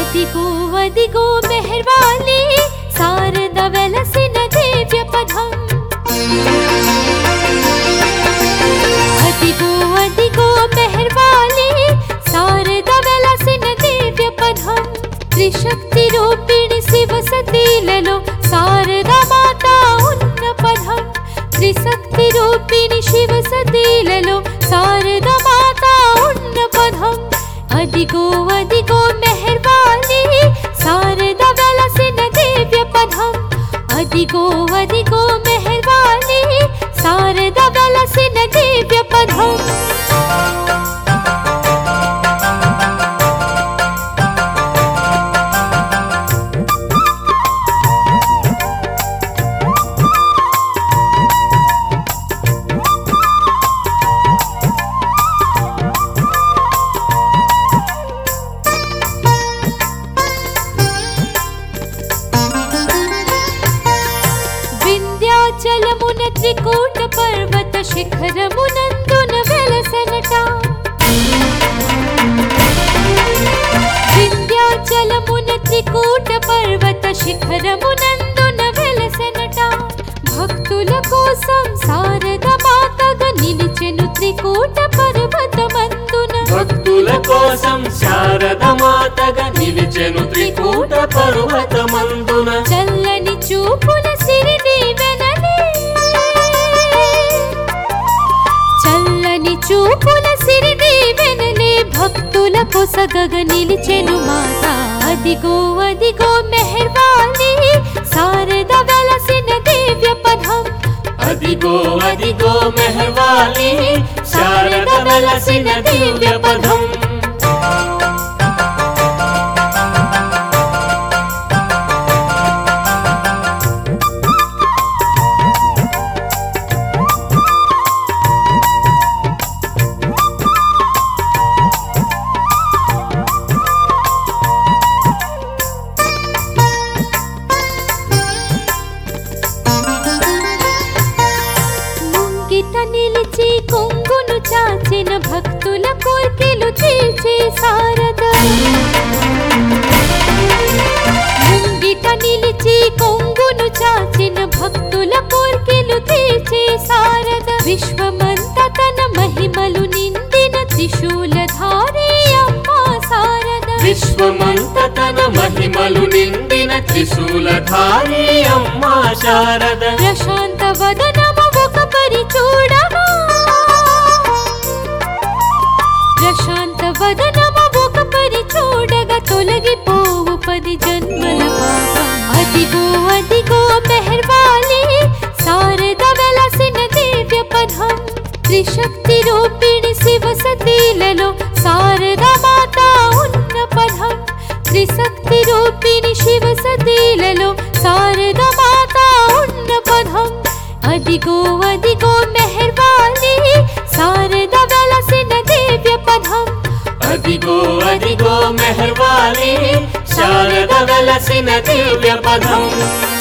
అదిగో అదిగో మెహర్వాలి శారద వెలసిన దివ్య పదం అదిగో అదిగో మెహర్వాలి శారద వెలసిన దివ్య పదం త్రిశక్తి రూపిణి శివ సతీలలో శారద మాత ఉన్న పదం త్రిశక్తి రూపిణి శివ సతీలలో శారద మాత ఉన్న పదం అదిగో అదిగో మెహర్వాలి శారద వెలసిన దివ్య పదం అదిగో అదిగో మెహర్వాలి శారద వెలసిన దివ్య పదం వింధ్యాచలమున త్రికూట పర్వత శిఖరమునందున వెలసనట వింధ్యాచలమున త్రికూట పర్వత శిఖరమునందున వెలసనట భక్తుల కోసం శారద మాతగా నిలిచెను త్రికూట పర్వతమందున భక్తుల కోసం శారద మాతగా నిలిచెను త్రికూట పర్వతమందున చల్లని చూపుల సిరి దీవెనలే చల్లని చూపుల సిరి దీవెనలే భక్తుల కొసగగ నిలిచెను మాత అదిగో అదిగో మెహర్వాలి శారద వెలసిన దివ్య పదం అదిగో అదిగో మెహర్వాలి శారద వెలసిన దివ్య పదం ముంగిట నిలిచి కొంగును చాచిన భక్తుల కోర్కెలు తీర్చే శారద ముంగిట నిలిచి కొంగును చాచిన భక్తుల కోర్కెలు తీర్చే శారద విశ్వమంత తన మహిమలు నిందిన త్రిశూలధారి అమ్మా శారద విశ్వమంత తన మహిమలు నిండిన త్రిశూలధారి అమ్మా శారద ప్రశాంత వదనము ఒక పరి చూడగా ప్రశాంత వదనము ఒక పరి చూడగా తొలగిపోవు పది జన్మల పాపం అదిగో అదిగో మెహర్వాలి శారద వెలసిన దివ్య పదం త్రిశక్తి రూపిణి శివ సతీలలో శారద మాత ఉన్న పదం త్రిశక్తి రూపిణి శివ సతీలలో శారద మాత ఉన్న పదం అదిగో అదిగో మెహర్వాలి శారద వెలసిన దివ్య పదం అదిగో అదిగో మెహర్వాలి శారద వెలసిన దివ్య పదం